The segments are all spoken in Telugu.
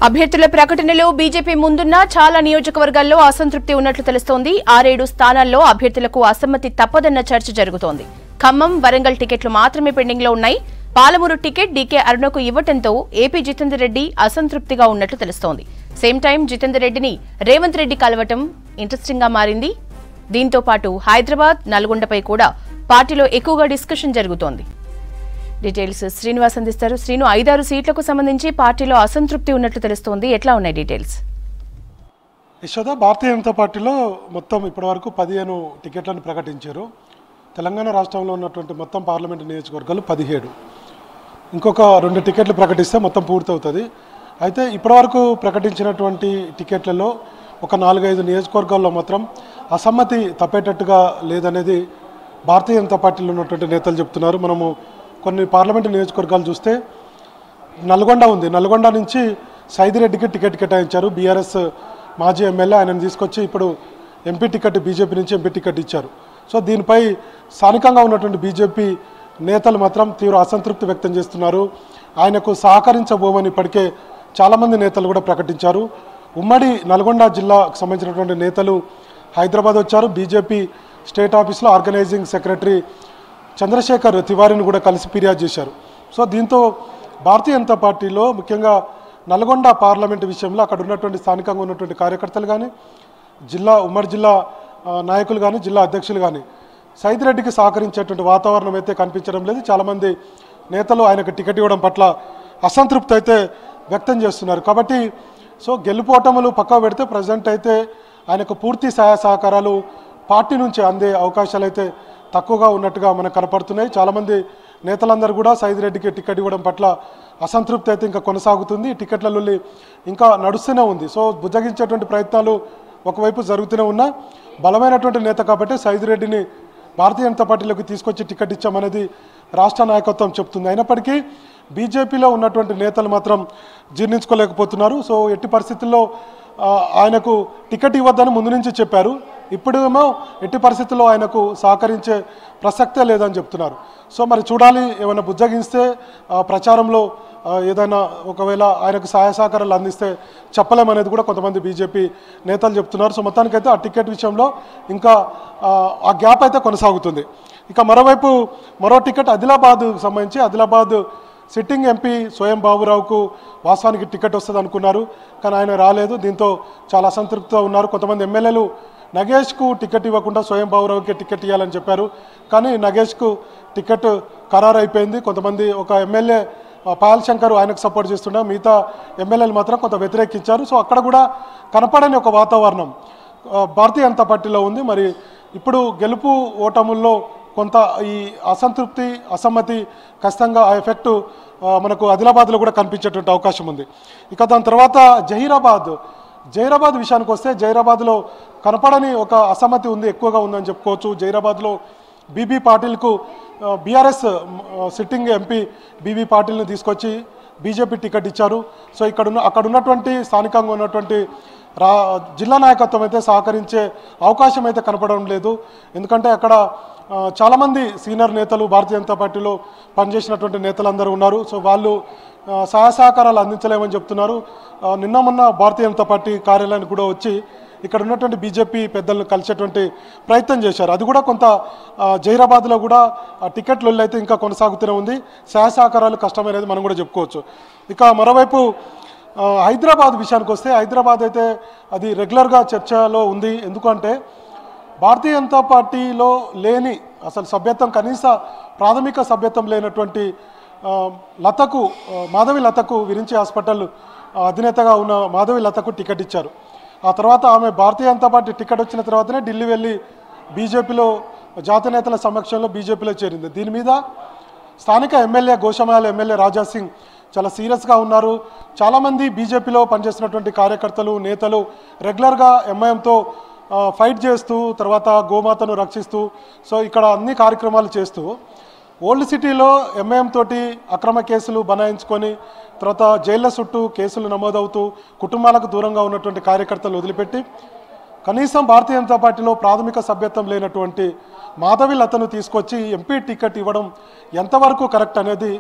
అభ్యర్థుల ప్రకటనలో బీజేపీ ముందున్న చాలా నియోజకవర్గాల్లో అసంతృప్తి ఉన్నట్లు తెలుస్తోంది ఆరేడు స్థానాల్లో అభ్యర్థులకు అసమ్మతి తప్పదన్న చర్చ జరుగుతోంది ఖమ్మం వరంగల్ టికెట్లు మాత్రమే పెండింగ్ లో ఉన్నాయి పాలమూరు టికెట్ డీకే అరుణకు ఇవ్వటంతో ఏపీ జితేందర్ రెడ్డి అసంతృప్తిగా ఉన్నట్లు తెలుస్తోంది సేమ్ టైం జితేందర్ రెడ్డిని రేవంత్ రెడ్డి కలవటం ఇంట్రెస్టింగ్ గా మారింది దీంతో పాటు హైదరాబాద్ నల్గొండపై కూడా పార్టీలో ఎక్కువగా డిస్కషన్ జరుగుతోంది డీటెయిల్స్ శ్రీనివాస్ అందిస్తారు శ్రీను ఐదారు సీట్లకు సంబంధించి పార్టీలో అసంతృప్తి ఉన్నట్లు తెలుస్తోంది ఎట్లా ఉన్నాయి డీటెయిల్స్ యశోద భారతీయ జనతా పార్టీలో మొత్తం ఇప్పటివరకు పదిహేను టికెట్లను ప్రకటించారు తెలంగాణ రాష్ట్రంలో ఉన్నటువంటి మొత్తం పార్లమెంటు నియోజకవర్గాలు పదిహేడు ఇంకొక రెండు టికెట్లు ప్రకటిస్తే మొత్తం పూర్తవుతుంది అయితే ఇప్పటివరకు ప్రకటించినటువంటి టికెట్లలో ఒక నాలుగైదు నియోజకవర్గాల్లో మాత్రం అసమ్మతి తప్పేటట్టుగా లేదనేది భారతీయ జనతా పార్టీలో ఉన్నటువంటి నేతలు చెప్తున్నారు మనము కొన్ని పార్లమెంటు నియోజకవర్గాలు చూస్తే నల్గొండ ఉంది నల్గొండ నుంచి సైదిరెడ్డికి టికెట్ కేటాయించారు బీఆర్ఎస్ మాజీ ఎమ్మెల్యే ఆయనను తీసుకొచ్చి ఇప్పుడు ఎంపీ టికెట్ బీజేపీ నుంచి ఎంపీ టికెట్ ఇచ్చారు సో దీనిపై స్థానికంగా ఉన్నటువంటి బీజేపీ నేతలు మాత్రం తీవ్ర అసంతృప్తి వ్యక్తం చేస్తున్నారు ఆయనకు సహకరించబోమని ఇప్పటికే చాలామంది నేతలు కూడా ప్రకటించారు ఉమ్మడి నల్గొండ జిల్లాకు సంబంధించినటువంటి నేతలు హైదరాబాద్ వచ్చారు బీజేపీ స్టేట్ ఆఫీస్లో ఆర్గనైజింగ్ సెక్రటరీ చంద్రశేఖర్ తివారీని కూడా కలిసి ఫిర్యాదు చేశారు సో దీంతో భారతీయ జనతా పార్టీలో ముఖ్యంగా నల్గొండ పార్లమెంటు విషయంలో అక్కడ ఉన్నటువంటి స్థానికంగా ఉన్నటువంటి కార్యకర్తలు కానీ జిల్లా ఉమ్మడి జిల్లా ఆ, నాయకులు కానీ జిల్లా అధ్యక్షులు కానీ సైదిరెడ్డికి సహకరించేటువంటి వాతావరణం అయితే కనిపించడం లేదు చాలామంది నేతలు ఆయనకు టికెట్ ఇవ్వడం పట్ల అసంతృప్తి అయితే వ్యక్తం చేస్తున్నారు కాబట్టి సో గెలుపోటములు పక్క పెడితే ప్రజెంట్ అయితే ఆయనకు పూర్తి సహాయ సహకారాలు పార్టీ నుంచి అందే అవకాశాలు అయితే తక్కువగా ఉన్నట్టుగా మనకు కనపడుతున్నాయి చాలామంది నేతలందరూ కూడా సైదిరెడ్డికి టికెట్ ఇవ్వడం పట్ల అసంతృప్తి అయితే ఇంకా కొనసాగుతుంది ఈ టికెట్ల లొల్లి ఇంకా నడుస్తూనే ఉంది సో బుజ్జగించేటువంటి ప్రయత్నాలు ఒకవైపు జరుగుతూనే ఉన్నా బలమైనటువంటి నేత కాబట్టి సైదిరెడ్డిని భారతీయ జనతా పార్టీలోకి తీసుకొచ్చి టికెట్ ఇచ్చామనేది రాష్ట్ర నాయకత్వం చెప్తుంది అయినప్పటికీ బీజేపీలో ఉన్నటువంటి నేతలు మాత్రం జీర్ణించుకోలేకపోతున్నారు సో ఎట్టి పరిస్థితుల్లో ఆ, ఆయనకు టికెట్ ఇవ్వద్దని ముందు నుంచి చెప్పారు ఇప్పుడు ఏమో ఎట్టి పరిస్థితుల్లో ఆయనకు సహకరించే ప్రసక్తే లేదని చెప్తున్నారు సో మరి చూడాలి ఏమైనా బుజ్జగిస్తే ఆ, ప్రచారంలో ఆ, ఏదైనా ఒకవేళ ఆయనకు సహాయ సహకారాలు అందిస్తే చెప్పలేమనేది కూడా కొంతమంది బీజేపీ నేతలు చెప్తున్నారు సో మొత్తానికైతే ఆ టికెట్ విషయంలో ఇంకా ఆ, ఆ గ్యాప్ అయితే కొనసాగుతుంది ఇక మరోవైపు మరో టికెట్ ఆదిలాబాద్ సంబంధించి ఆదిలాబాద్ సిట్టింగ్ ఎంపీ స్వయం బాబురావుకు వాస్తవానికి టికెట్ వస్తుంది అనుకున్నారు కానీ ఆయన రాలేదు దీంతో చాలా అసంతృప్తితో ఉన్నారు కొంతమంది ఎమ్మెల్యేలు నగేష్కు టికెట్ ఇవ్వకుండా స్వయం బాబురావుకి టికెట్ ఇవ్వాలని చెప్పారు కానీ నగేష్కు టికెట్ ఖరారు అయిపోయింది కొంతమంది ఒక ఎమ్మెల్యే ఆ, పాయల్ శంకర్ ఆయనకు సపోర్ట్ చేస్తుండే మిగతా ఎమ్మెల్యేలు మాత్రం కొంత వ్యతిరేకించారు సో అక్కడ కూడా కనపడని ఒక వాతావరణం ఆ, భారతీయ జనతా పార్టీలో ఉంది మరి ఇప్పుడు గెలుపు ఓటముల్లో కొంత ఈ అసంతృప్తి అసమ్మతి ఖచ్చితంగా ఆ ఎఫెక్ట్ ఆ, మనకు ఆదిలాబాద్లో కూడా కనిపించేటువంటి అవకాశం ఉంది ఇక దాని తర్వాత జహీరాబాద్ జైరాబాద్ విషయానికి వస్తే జైరాబాద్లో కనపడని ఒక అసమ్మతి ఉంది ఎక్కువగా ఉందని చెప్పుకోవచ్చు జైరాబాద్లో బీబీ పాటిల్కు బీఆర్ఎస్ సిట్టింగ్ ఎంపీ బీబీ పాటిల్ని తీసుకొచ్చి బీజేపీ టికెట్ ఇచ్చారు సో ఇక్కడ ఉన్న అక్కడ ఉన్నటువంటి స్థానికంగా ఉన్నటువంటి రా జిల్లా నాయకత్వం అయితే సహకరించే అవకాశం అయితే కనపడడం లేదు ఎందుకంటే అక్కడ ఆ, చాలామంది సీనియర్ నేతలు భారతీయ జనతా పార్టీలో పనిచేసినటువంటి నేతలందరూ ఉన్నారు సో వాళ్ళు ఆ, సహాయ సహకారాలు అందించలేమని చెప్తున్నారు ఆ, నిన్న మొన్న భారతీయ జనతా పార్టీ కార్యాలయానికి కూడా వచ్చి ఇక్కడ ఉన్నటువంటి బీజేపీ పెద్దలను కలిసేటువంటి ప్రయత్నం చేశారు అది కూడా కొంత ఆ, జైరాబాద్లో కూడా ఆ టికెట్ లొల్లి అయితే ఇంకా కొనసాగుతూనే ఉంది సహాయ సహకారాలు కష్టమైనది మనం కూడా చెప్పుకోవచ్చు ఇక మరోవైపు ఆ, హైదరాబాద్ విషయానికి వస్తే హైదరాబాద్ అయితే అది రెగ్యులర్గా చర్చలో ఉంది ఎందుకంటే భారతీయ జనతా పార్టీలో లేని అసలు సభ్యత్వం కనీస ప్రాథమిక సభ్యత్వం లేనటువంటి ఆ, లతకు ఆ, మాధవి లతకు విరించి హాస్పిటల్ ఆ, అధినేతగా ఉన్న మాధవి లతకు టికెట్ ఇచ్చారు ఆ తర్వాత ఆమె భారతీయ జనతా పార్టీ టికెట్ వచ్చిన తర్వాతనే ఢిల్లీ వెళ్ళి బీజేపీలో జాతీయ నేతల సమక్షంలో బీజేపీలో చేరింది దీని మీద స్థానిక ఎమ్మెల్యే గోషమాల ఎమ్మెల్యే రాజా సింగ్ చాలా సీరియస్గా ఉన్నారు చాలామంది బీజేపీలో పనిచేస్తున్నటువంటి కార్యకర్తలు నేతలు రెగ్యులర్గా ఎంఐఎంతో ఫైట్ చేస్తూ తర్వాత గోమాతను రక్షిస్తూ సో ఇక్కడ అన్ని కార్యక్రమాలు చేస్తూ ఓల్డ్ సిటీలో ఎంఐఎం తోటి అక్రమ కేసులు బనాయించుకొని తర్వాత జైళ్ళ చుట్టూ కేసులు నమోదవుతూ కుటుంబాలకు దూరంగా ఉన్నటువంటి కార్యకర్తలు వదిలిపెట్టి కనీసం భారతీయ జనతా పార్టీలో ప్రాథమిక సభ్యత్వం లేనటువంటి మాధవి లతను తీసుకొచ్చి ఎంపీ టికెట్ ఇవ్వడం ఎంతవరకు కరెక్ట్ అనేది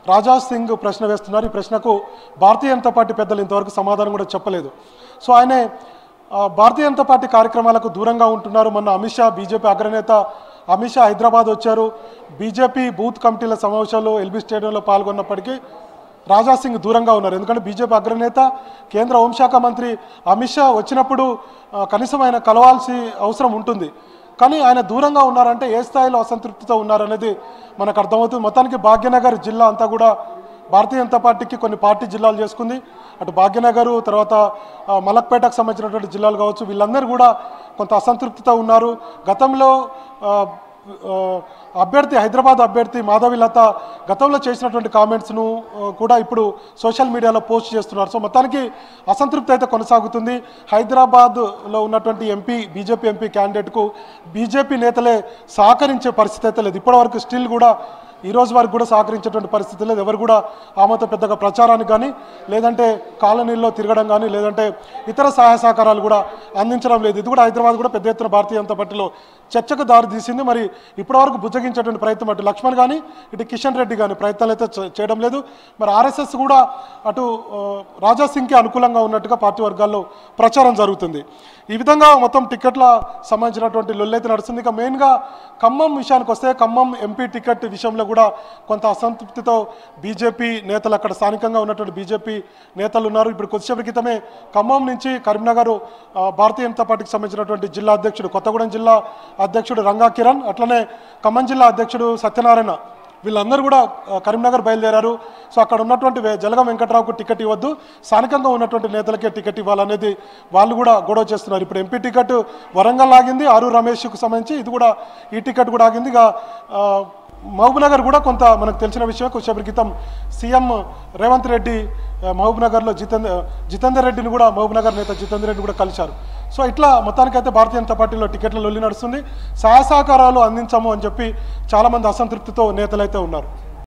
రాజా సింగ్ ప్రశ్న వేస్తున్నారు ఈ ప్రశ్నకు భారతీయ జనతా పార్టీ పెద్దలు ఇంతవరకు సమాధానం కూడా చెప్పలేదు సో ఆయనే ఆ, భారతీయ జనతా పార్టీ కార్యక్రమాలకు దూరంగా ఉంటున్నారు మొన్న అమిత్ షా బీజేపీ అగ్రనేత అమిత్ షా హైదరాబాద్ వచ్చారు బీజేపీ బూత్ కమిటీల సమావేశాల్లో ఎల్బీ స్టేడియంలో పాల్గొన్నప్పటికీ రాజా సింగ్ దూరంగా ఉన్నారు ఎందుకంటే బీజేపీ అగ్రనేత కేంద్ర హోంశాఖ మంత్రి అమిత్ షా వచ్చినప్పుడు ఆ, కనీసం ఆయన కలవాల్సి అవసరం ఉంటుంది కానీ ఆయన దూరంగా ఉన్నారంటే ఏ స్థాయిలో అసంతృప్తితో ఉన్నారనేది మనకు అర్థమవుతుంది మొత్తానికి భాగ్యనగర్ జిల్లా అంతా కూడా భారతీయ జనతా పార్టీకి కొన్ని పార్టీ జిల్లాలు చేసుకుంది అటు భాగ్యనగర్ తర్వాత ఆ, మలక్పేటకు సంబంధించినటువంటి జిల్లాలు కావచ్చు వీళ్ళందరూ కూడా కొంత అసంతృప్తితో ఉన్నారు గతంలో ఆ, ఆ, అభ్యర్థి హైదరాబాద్ అభ్యర్థి మాధవి లత గతంలో చేసినటువంటి కామెంట్స్ను ఆ, కూడా ఇప్పుడు సోషల్ మీడియాలో పోస్ట్ చేస్తున్నారు సో మొత్తానికి అసంతృప్తి అయితే కొనసాగుతుంది హైదరాబాద్లో ఉన్నటువంటి ఎంపీ బీజేపీ ఎంపీ క్యాండిడేట్కు బీజేపీ నేతలే సహకరించే పరిస్థితి అయితే లేదు ఇప్పటివరకు స్టిల్ కూడా ఈ రోజు వరకు కూడా సహకరించేటువంటి పరిస్థితి లేదు ఎవరు కూడా ఆమెతో పెద్దగా ప్రచారానికి కానీ లేదంటే కాలనీల్లో తిరగడం కానీ లేదంటే ఇతర సహాయ సహకారాలు కూడా అందించడం లేదు ఇది కూడా హైదరాబాద్ కూడా పెద్ద ఎత్తున భారతీయ జనతా పార్టీలో చర్చకు దారి తీసింది మరి ఇప్పటివరకు బుజ్జగించేటువంటి ప్రయత్నం అటు లక్ష్మణ్ కానీ ఇటు కిషన్ రెడ్డి కానీ ప్రయత్నాలు అయితే చే- చేయడం లేదు మరి ఆర్ఎస్ఎస్ కూడా అటు ఆ, రాజా సింగ్కి అనుకూలంగా ఉన్నట్టుగా పార్టీ వర్గాల్లో ప్రచారం జరుగుతుంది ఈ విధంగా మొత్తం టికెట్ల సంబంధించినటువంటి లొల్లైతే నడుస్తుంది ఇక మెయిన్గా ఖమ్మం విషయానికి వస్తే ఖమ్మం ఎంపీ టికెట్ విషయంలో కూడా కొంత అసంతృప్తితో బీజేపీ నేతలు అక్కడ స్థానికంగా ఉన్నటువంటి బీజేపీ నేతలు ఉన్నారు ఇప్పుడు కొద్దిసేపటి క్రితమే ఖమ్మం నుంచి కరీంనగర్ ఆ, భారతీయ జనతా పార్టీకి సంబంధించినటువంటి జిల్లా అధ్యక్షుడు కొత్తగూడెం జిల్లా అధ్యక్షుడు రంగా కిరణ్ అట్లనే ఖమ్మం జిల్లా అధ్యక్షుడు సత్యనారాయణ వీళ్ళందరూ కూడా ఆ, కరీంనగర్ బయలుదేరారు సో అక్కడ ఉన్నటువంటి వే- జలగం వెంకట్రావుకు టికెట్ ఇవ్వద్దు స్థానికంగా ఉన్నటువంటి నేతలకే టికెట్ ఇవ్వాలనేది వాళ్ళు కూడా గొడవ చేస్తున్నారు ఇప్పుడు ఎంపీ టికెట్ వరంగల్ ఆగింది ఆరు రమేష్కు సంబంధించి ఇది కూడా ఈ టికెట్ కూడా ఆగింది ఇక ఆ, మహబూబ్ నగర్ కూడా కొంత మనకు తెలిసిన విషయం కొంచెం క్రితం సీఎం రేవంత్ రెడ్డి ఆ, మహబూబ్ నగర్లో జితేందర్ జితేందర్ రెడ్డిని కూడా మహబూబ్ నగర్ నేత జితేందర్ రెడ్డి కూడా కలిశారు సో ఇట్లా మొత్తానికైతే భారతీయ జనతా పార్టీలో టికెట్ల లొల్లి నడుస్తుంది సహాయ సహకారాలు అందించము అని చెప్పి చాలామంది అసంతృప్తితో నేతలైతే ఉన్నారు